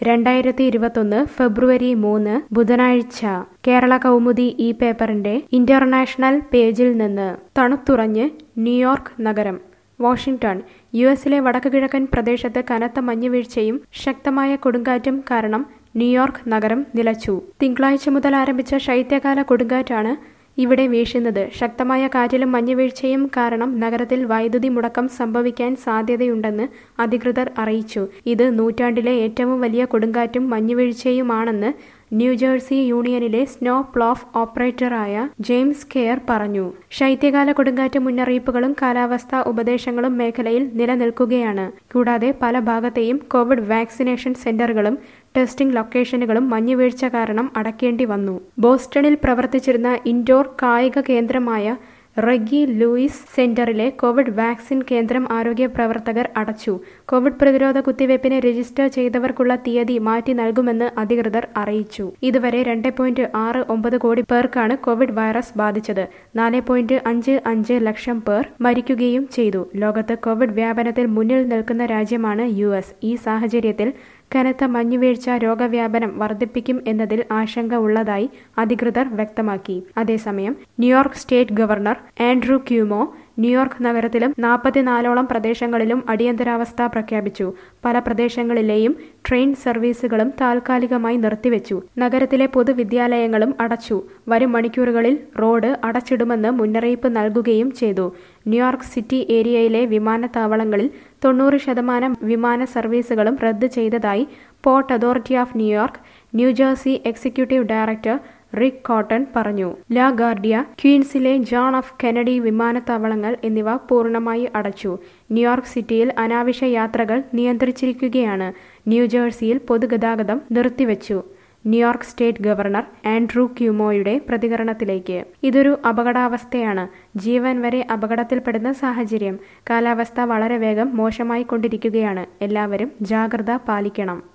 രണ്ടായിരത്തി ഇരുപത്തൊന്ന് ഫെബ്രുവരി മൂന്ന് ബുധനാഴ്ച കേരള കൗമുദി ഈ പേപ്പറിന്റെ ഇന്റർനാഷണൽ പേജിൽ നിന്ന് തണുത്തുറഞ്ഞ് ന്യൂയോർക്ക് നഗരം വാഷിംഗ്ടൺ യു എസിലെ വടക്കുകിഴക്കൻ പ്രദേശത്ത് കനത്ത മഞ്ഞുവീഴ്ചയും ശക്തമായ കൊടുങ്കാറ്റും കാരണം ന്യൂയോർക്ക് നഗരം നിലച്ചു തിങ്കളാഴ്ച മുതൽ ആരംഭിച്ച ശൈത്യകാല കൊടുങ്കാറ്റാണ് ഇവിടെ വീശുന്നത് ശക്തമായ കാറ്റിലും മഞ്ഞുവീഴ്ചയും കാരണം നഗരത്തിൽ വൈദ്യുതി മുടക്കം സംഭവിക്കാൻ സാധ്യതയുണ്ടെന്ന് അധികൃതർ അറിയിച്ചു ഇത് നൂറ്റാണ്ടിലെ ഏറ്റവും വലിയ കൊടുങ്കാറ്റും മഞ്ഞുവീഴ്ചയുമാണെന്ന് ന്യൂജേഴ്സി യൂണിയനിലെ സ്നോ പ്ലോഫ് ഓപ്പറേറ്ററായ ജെയിംസ് കെയർ പറഞ്ഞു ശൈത്യകാല കൊടുങ്കാറ്റ് മുന്നറിയിപ്പുകളും കാലാവസ്ഥാ ഉപദേശങ്ങളും മേഖലയിൽ നിലനിൽക്കുകയാണ് കൂടാതെ പല ഭാഗത്തെയും കോവിഡ് വാക്സിനേഷൻ സെന്ററുകളും ടെസ്റ്റിംഗ് ലൊക്കേഷനുകളും മഞ്ഞുവീഴ്ച കാരണം അടയ്ക്കേണ്ടി വന്നു ബോസ്റ്റണിൽ പ്രവർത്തിച്ചിരുന്ന ഇൻഡോർ കായിക കേന്ദ്രമായ റെഗി ലൂയിസ് സെന്ററിലെ കോവിഡ് വാക്സിൻ കേന്ദ്രം ആരോഗ്യ പ്രവർത്തകർ അടച്ചു കോവിഡ് പ്രതിരോധ കുത്തിവയ്പ്പിന് രജിസ്റ്റർ ചെയ്തവർക്കുള്ള തീയതി മാറ്റി നൽകുമെന്ന് അധികൃതർ അറിയിച്ചു ഇതുവരെ രണ്ട് പോയിന്റ് ആറ് ഒമ്പത് കോടി പേർക്കാണ് കോവിഡ് വൈറസ് ബാധിച്ചത് നാല് പോയിന്റ് അഞ്ച് അഞ്ച് ലക്ഷം പേർ മരിക്കുകയും ചെയ്തു ലോകത്ത് കോവിഡ് വ്യാപനത്തിൽ മുന്നിൽ നിൽക്കുന്ന രാജ്യമാണ് യു ഈ സാഹചര്യത്തിൽ കനത്ത മഞ്ഞുവീഴ്ച രോഗവ്യാപനം വർദ്ധിപ്പിക്കും എന്നതിൽ ആശങ്ക ഉള്ളതായി അധികൃതർ വ്യക്തമാക്കി അതേസമയം New York state governor Andrew Cuomo New York നഗരത്തിലും നാൽപ്പത്തിനാലോളം പ്രദേശങ്ങളിലും അടിയന്തരാവസ്ഥ പ്രഖ്യാപിച്ചു പല പ്രദേശങ്ങളിലെയും ട്രെയിൻ സർവീസുകളും താൽക്കാലികമായി നിർത്തിവെച്ചു നഗരത്തിലെ പൊതുവിദ്യാലയങ്ങളും അടച്ചു വരും മണിക്കൂറുകളിൽ റോഡ് അടച്ചിടുമെന്ന് മുന്നറിയിപ്പ് നൽകുകയും ചെയ്തു ന്യൂയോർക്ക് സിറ്റി ഏരിയയിലെ വിമാനത്താവളങ്ങളിൽ തൊണ്ണൂറ് ശതമാനം വിമാന സർവീസുകളും റദ്ദ് ചെയ്തതായി port authority of New York New Jersey executive director Rick Cotton പറഞ്ഞു ലാ ഗാർഡിയ ക്വീൻസിലെ ജോൺ ഓഫ് കെനഡി വിമാനത്താവളങ്ങൾ എന്നിവ പൂർണ്ണമായി അടച്ചു ന്യൂയോർക്ക് സിറ്റിയിൽ അനാവശ്യ യാത്രകൾ നിയന്ത്രിച്ചിരിക്കുകയാണ് ന്യൂജേഴ്സിയിൽ പൊതുഗതാഗതം നിർത്തിവെച്ചു ന്യൂയോർക്ക് സ്റ്റേറ്റ് ഗവർണർ ആൻഡ്രൂ ക്യൂമോയുടെ പ്രതികരണത്തിലേക്ക് ഇതൊരു അപകടാവസ്ഥയാണ് ജീവൻ വരെ അപകടത്തിൽപ്പെടുന്ന സാഹചര്യം കാലാവസ്ഥ വളരെ വേഗം മോശമായി കൊണ്ടിരിക്കുകയാണ് എല്ലാവരും ജാഗ്രത പാലിക്കണം